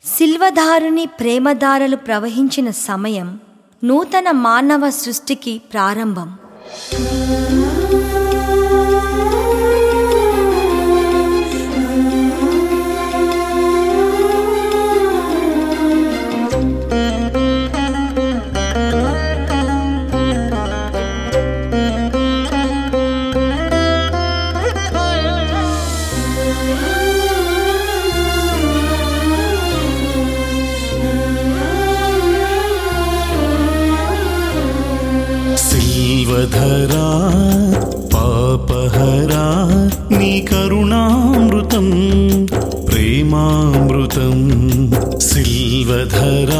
శిల్వధారుని ప్రేమధారలు ప్రవహించిన సమయం నూతన మానవ సృష్టికి ప్రారంభం సిల్వధరా పాపహరా నీ కరుణామృతం ప్రేమామృతం సిల్వధరా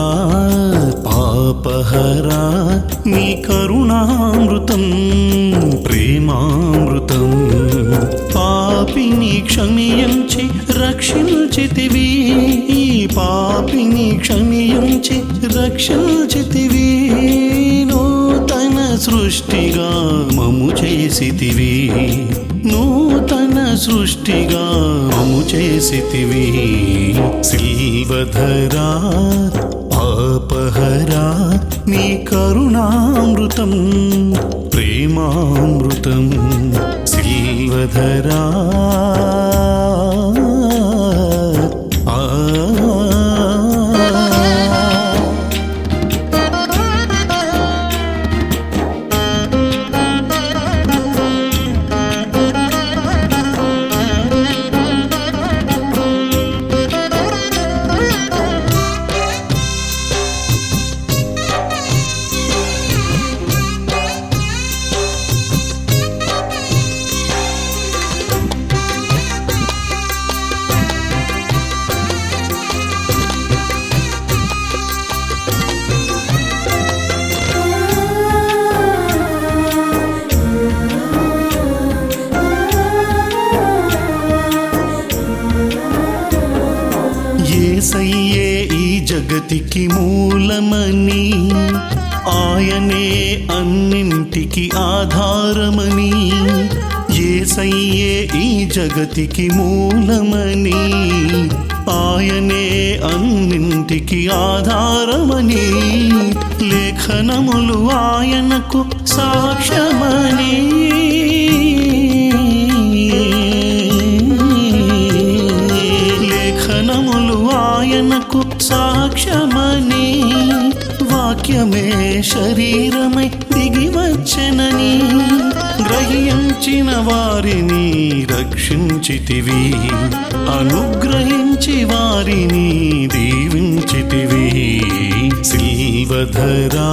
పాపహరా నీ కరుణామృతం ప్రేమామృతం పాపిని క్షమించి రక్షించితివి ఈ పాపిని క్షమించి రక్షించితివి నూతన సృష్టిగా మము చేసితివి నూతన సృష్టిగా మము చేసితివి సిల్వధరా పాపహరా నీ కరుణామృతం ప్రేమామృతం సిల్వధరా ఆ ఏసయ్యే ఈ జగతికి మూలమని ఆయనే అన్నింటికి ఆధారమని ఏసయ్యే ఈ జగతికి మూలమని ఆయనే అన్నింటికి ఆధారమని లేఖనములు ఆయనకు సాక్ష్యమని లేఖనములు ఆయనకు సాక్ష్యమని వాక్యమే శరీరమై దిగి వచ్చెనని గ్రహించిన వారిని రక్షించితివి అనుగ్రహించి వారిని దీవించితివి సిల్వధరా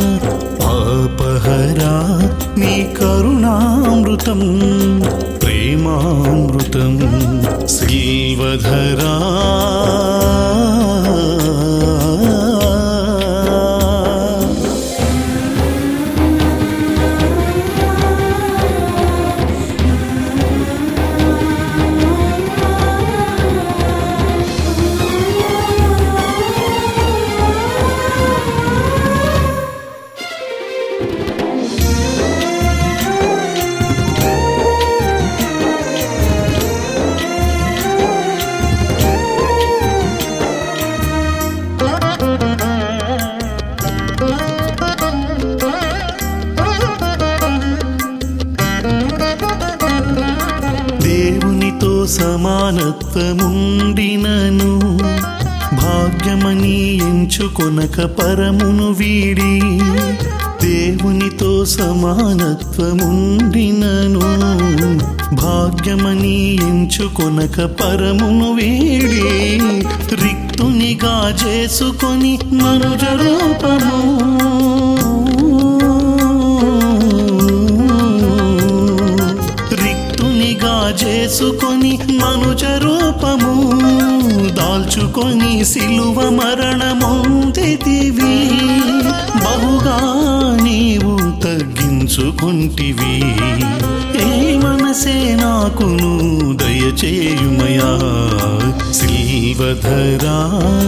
పాపహరా నీ కరుణామృతం ప్రేమామృతం సిల్వధరా దేవునితో సమానత్వముండినను భాగ్యమని ఎంచుకొనక పరమును వీడి దేవునితో సమానత్వముండినను భాగ్యమని ఎంచుకొనక పరమును వీడి రిక్తునిగా చేసుకొని మనుజ రూపము రిక్తునిగా చేసుకొని మనుజ రూపము దాల్చుకొని సిలువ మరణమొందితివి బహుగా నీవు తగ్గించుకుంటివి ఏ మనసే నాకును దయచేయుమయా సిల్వధరా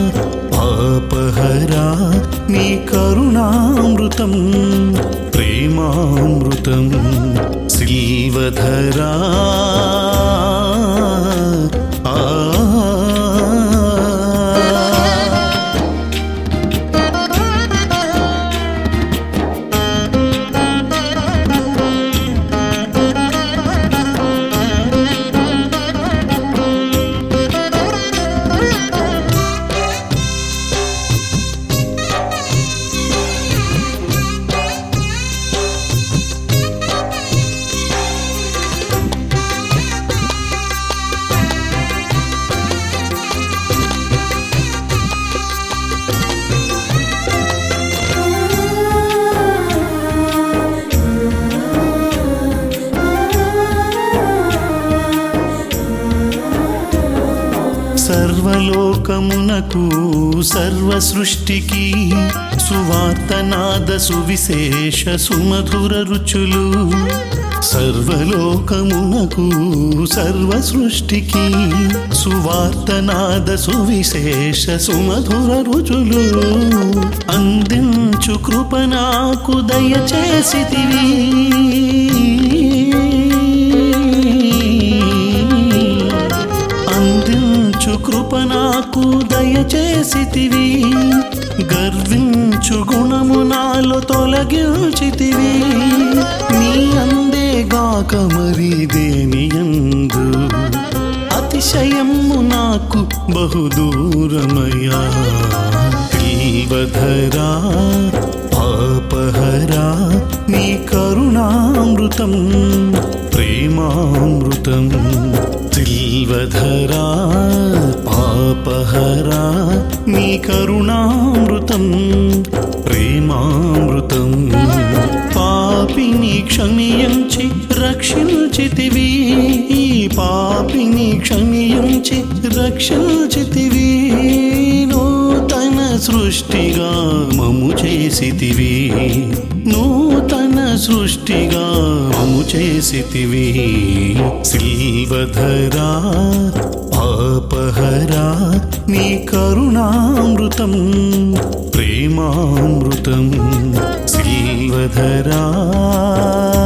పాపహరా నీ కరుణామృతం ప్రేమామృతం సిల్వధరా ఆ సర్వలోకమునకు సర్వ సృష్టికి సువార్తనాద సువిశేష సుమధుర రుచులు సర్వలోకమునకు సర్వ సృష్టికి సువార్తనాద సువిశేష సుమధుర రుచులు అందించు కృప నాకు దయచేసితివి అందించు కృప నాకు దయచేసితివి గర్వించు గుణము నాలో తొలగించితివి నీ అందేగాక మరి దేనియందు అతిశయము నాకు బహుదూరమయ్యా తిల్వధరా పాపహరా నీ కరుణామృతం ప్రేమామృతం తిల్వధరా పాపహరా నీ కరుణామృతం ప్రేమామృతం పాపిని క్షమించి రక్షించితివి ఈ పాపిని క్షమించి రక్షించితివి నూతన సృష్టిగా మము చేసితివి నూతన సృష్టిగా మము చేసితివి సిల్వధరా పాపహరా నీ కరుణామృతం ప్రేమామృతం సిల్వధరా